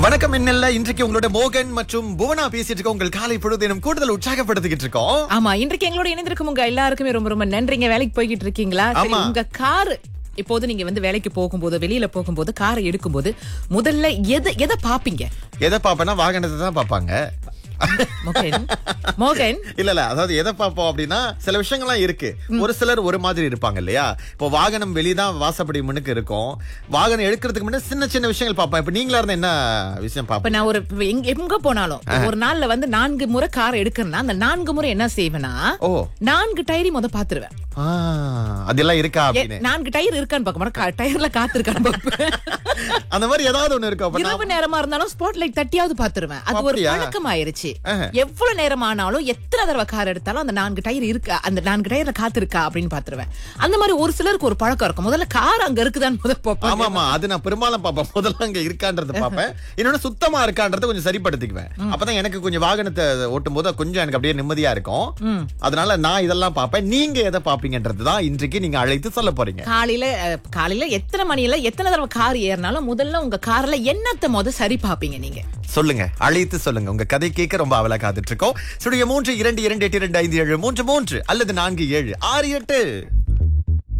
வணக்கம் என்னல்ல இன்றைக்கு உங்களோட மோகன் மற்றும் புவனா பேசிட்டு இருக்கோம் உங்கள் காலை பொழுதினும் கூடுதல் உற்சாகப்படுத்திக்கிட்டு இருக்கோம் ஆமா இன்றைக்கு எங்களோட இணைந்திருக்கும் உங்க எல்லாருக்குமே ரொம்ப ரொம்ப நன்றிங்க வேலைக்கு போய்கிட்டு இருக்கீங்களா சரி, ஆமா. உங்க கார் இப்போது நீங்க வந்து வேலைக்கு போகும்போது வெளியில போகும்போது காரை எடுக்கும்போது முதல்ல எதை எதை பாப்பீங்க எதை பாப்பேன்னா வாகனத்தை தான் பாப்பாங்க மோகன் மோகன் இல்ல இல்ல அதாவது எதை பார்ப்போம் அப்படின்னா சில விஷயங்கள்லாம் இருக்கு ஒரு சிலர் ஒரு மாதிரி இருப்பாங்க இல்லையா இப்போ வாகனம் வெளிதான் வாசப்படி முன்னுக்கு இருக்கும் வாகனம் எடுக்கிறதுக்கு முன்னாடி சின்ன சின்ன விஷயங்கள் பார்ப்பேன் இப்ப நீங்களா இருந்தா என்ன விஷயம் இப்ப பார்ப்பேன் நான் ஒரு எங்க எங்க போனாலும் ஒரு நாள்ல வந்து நான்கு முறை கார் எடுக்கிறேன்னா அந்த நான்கு முறை என்ன செய்வேன்னா ஓ நான்கு டயரி முத பாத்துருவேன் ஆ, அதெல்லாம் இருக்கா எ- அப்படின்னு நான்கு டயர் இருக்கான்னு பார்க்க மாட்டேன் டயர்ல காத்து இருக்கான்னு பார்ப்பேன் அந்த மாதிரி ஏதாவது ஒண்ணு இருக்கும் அப்ப இரவு நேரமா இருந்தாலும் ஸ்பாட் லைட் தட்டியாவது பாத்துருவேன் அது ஒரு அப்படியா? பழக்கம் ஆயிருச்சு ஆஹா. எவ்வளவு நேரம் ஆனாலும் எத்தனை தடவை கார் எடுத்தாலும் அந்த நான்கு டயர் இருக்கா அந்த நான்கு டயர்ல காத்து இருக்கா அப்படின்னு பாத்துருவேன் அந்த மாதிரி ஒரு சிலருக்கு ஒரு பழக்கம் இருக்கும் முதல்ல கார் அங்க இருக்குதான்னு முதல்ல ஆமா பார்ப்பேன் ஆமா அது நான் பெரும்பாலும் பாப்பேன் முதல்ல அங்க இருக்கான்றது பாப்பேன் இன்னொன்னு சுத்தமா இருக்கான்றத கொஞ்சம் சரிப்படுத்திக்குவேன் அப்பதான் எனக்கு கொஞ்சம் வாகனத்தை ஓட்டும் போது கொஞ்சம் எனக்கு அப்படியே நிம்மதியா இருக்கும் அதனால நான் இதெல்லாம் பாப்பேன் நீங்க எதை பாப்பீங்கன்றதுதான் இன்றைக்கு நீங்க அழைத்து சொல்ல போறீங்க காலையில அஹ், காலையில எத்தனை மணில எத்தனை தடவை கார் ஏறினாலும் முதல்ல உங்க கார்ல என்னத்தை முத சரி பாப்பீங்க நீங்க சொல்லுங்க அழைத்து சொல்லுங்க உங்க கதை கேட்க ரொம்ப அவலா காத்துட்டு இருக்கோம் சுடைய மூன்று இரண்டு இரண்டு எட்டு இரண்டு ஐந்து ஏழு மூன்று மூன்று அல்லது நான்கு ஏழு ஆறு எட்டு